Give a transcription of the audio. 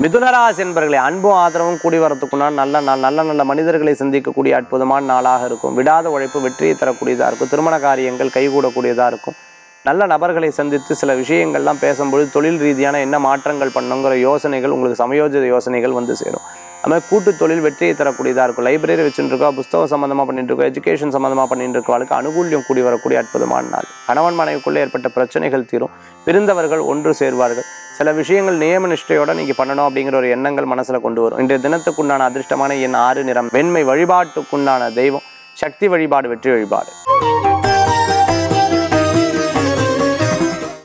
மிதுனராசி என்பர்களை அன்பும் ஆதரவும் கூடி வரத்துக்குனால் நல்ல நாள் நல்ல நல்ல மனிதர்களை சந்திக்கக்கூடிய அற்புதமான நாளாக இருக்கும் விடாத உழைப்பு வெற்றியை தரக்கூடியதாக இருக்கும் திருமண காரியங்கள் கைகூடக்கூடியதாக இருக்கும் நல்ல நபர்களை சந்தித்து சில விஷயங்கள்லாம் பேசும்பொழுது தொழில் ரீதியான என்ன மாற்றங்கள் பண்ணுங்கிற யோசனைகள் உங்களுக்கு சமயோஜித யோசனைகள் வந்து சேரும் அது மாதிரி கூட்டு தொழில் வெற்றியை தரக்கூடியதாக இருக்கும் லைப்ரரி வச்சுட்டு இருக்கோம் புஸ்தகம் சம்மந்தமாக பண்ணிட்டு இருக்கோம் எஜுகேஷன் சம்மந்தமாக பண்ணிட்டு இருக்கவளுக்கு அனுகூல்யம் கூடி வரக்கூடிய அற்புதமான நாள் கணவன் மனைவிக்குள்ளே ஏற்பட்ட பிரச்சனைகள் தீரும் பிரிந்தவர்கள் ஒன்று சேர்வார்கள் சில விஷயங்கள் நியம நிஷ்டையோட நீங்கள் பண்ணணும் அப்படிங்கிற ஒரு எண்ணங்கள் மனசில் கொண்டு வரும் இன்றைய தினத்துக்குண்டான அதிர்ஷ்டமான எண் ஆறு நிறம் வெண்மை வழிபாட்டுக்குண்டான தெய்வம் சக்தி வழிபாடு வெற்றி வழிபாடு